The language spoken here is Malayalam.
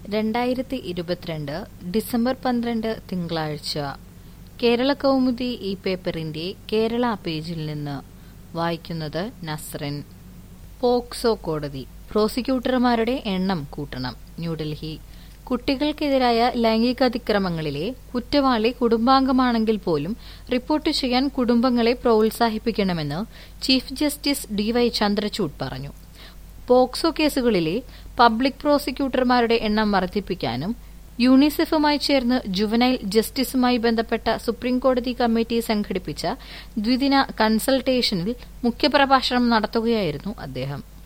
രണ്ടായിരത്തി ഇരുപത്തിരണ്ട് ഡിസംബർ പന്ത്രണ്ട് തിങ്കളാഴ്ച കേരള കൗമുദി ഈ പേപ്പറിന്റെ കേരള പേജിൽ നിന്ന് വായിക്കുന്നത് നസ്റിൻ പോക്സോ കോടതി പ്രോസിക്യൂട്ടർമാരുടെ എണ്ണം കൂട്ടണം ന്യൂഡൽഹി കുട്ടികൾക്കെതിരായ ലൈംഗികാതിക്രമങ്ങളിലെ കുറ്റവാളി കുടുംബാംഗമാണെങ്കിൽ പോലും റിപ്പോർട്ട് ചെയ്യാൻ കുടുംബങ്ങളെ പ്രോത്സാഹിപ്പിക്കണമെന്ന് chief justice D Y Chandrachud പറഞ്ഞു പോക്സോ കേസുകളിലെ പബ്ലിക് പ്രോസിക്യൂട്ടർമാരുടെ എണ്ണം വർദ്ധിപ്പിക്കാനും യൂണിസെഫുമായി ചേർന്ന് ജുവനൈൽ ജസ്റ്റിസുമായി ബന്ധപ്പെട്ട സുപ്രീംകോടതി കമ്മിറ്റി സംഘടിപ്പിച്ച ദ്വിദിന കൺസൾട്ടേഷനിൽ മുഖ്യപ്രഭാഷണം നടത്തുകയായിരുന്നു അദ്ദേഹം